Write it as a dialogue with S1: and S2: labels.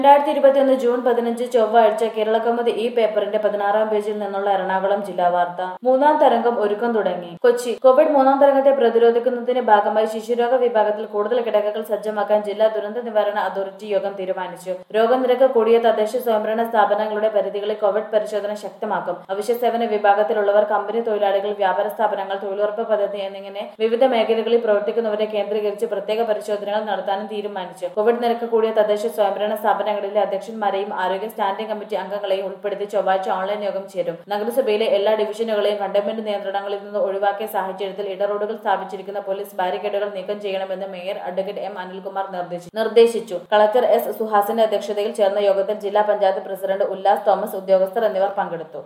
S1: രണ്ടായിരത്തി ഇരുപത്തിയൊന്ന് ജൂൺ പതിനഞ്ച് ചൊവ്വാഴ്ച കേരളകൗമുദി ഈ പേപ്പറിന്റെ പതിനാറാം പേജിൽ നിന്നുള്ള എറണാകുളം ജില്ലാ വാർത്ത മൂന്നാം തരംഗം ഒരുക്കം തുടങ്ങി കൊച്ചി കോവിഡ് മൂന്നാം തരംഗത്തെ പ്രതിരോധിക്കുന്നതിന്റെ ഭാഗമായി ശിശുരോഗ വിഭാഗത്തിൽ കൂടുതൽ കിടക്കകൾ സജ്ജമാക്കാൻ ജില്ലാ ദുരന്ത നിവാരണ അതോറിറ്റി യോഗം തീരുമാനിച്ചു രോഗനിരക്ക് കൂടിയ തദ്ദേശ സ്വയംഭരണ സ്ഥാപനങ്ങളുടെ പരിധികളിൽ കോവിഡ് പരിശോധന ശക്തമാക്കും അവശ്യ സേവന വിഭാഗത്തിലുള്ളവർ കമ്പനി തൊഴിലാളികൾ വ്യാപാര സ്ഥാപനങ്ങൾ തൊഴിലുറപ്പ് പദ്ധതി എന്നിങ്ങനെ വിവിധ മേഖലകളിൽ പ്രവർത്തിക്കുന്നവരെ കേന്ദ്രീകരിച്ച് പ്രത്യേക പരിശോധനകൾ നടത്താനും തീരുമാനിച്ചു കോവിഡ് നിരക്ക് കൂടിയ തദ്ദേശ സ്വയംഭരണ സ്ഥാപനങ്ങളിലെ അധ്യക്ഷന്മാരെയും ആരോഗ്യ സ്റ്റാൻഡിംഗ് കമ്മിറ്റി അംഗങ്ങളെയും ഉൾപ്പെടുത്തി ചൊവ്വാഴ്ച ഓൺലൈൻ യോഗം ചേരും നഗരസഭയിലെ എല്ലാ ഡിവിഷനുകളെയും കണ്ടെയ്ൻമെന്റ് നിയന്ത്രണങ്ങളിൽ നിന്ന് ഒഴിവാക്കിയ സാഹചര്യത്തിൽ ഇടറോഡുകൾ സ്ഥാപിച്ചിരിക്കുന്ന പോലീസ് ബാരിക്കേഡുകൾ നീക്കം ചെയ്യണമെന്ന് മേയർ അഡ്വക്കേറ്റ് എം അനിൽകുമാർ നിർദ്ദേശി- നിർദ്ദേശിച്ചു കളക്ടർ എസ് സുഹാസിന്റെ അധ്യക്ഷതയിൽ ചേർന്ന യോഗത്തിൽ ജില്ലാ പഞ്ചായത്ത് പ്രസിഡന്റ് ഉല്ലാസ് തോമസ് ഉദ്യോഗസ്ഥർ എന്നിവർ പങ്കെടുത്തു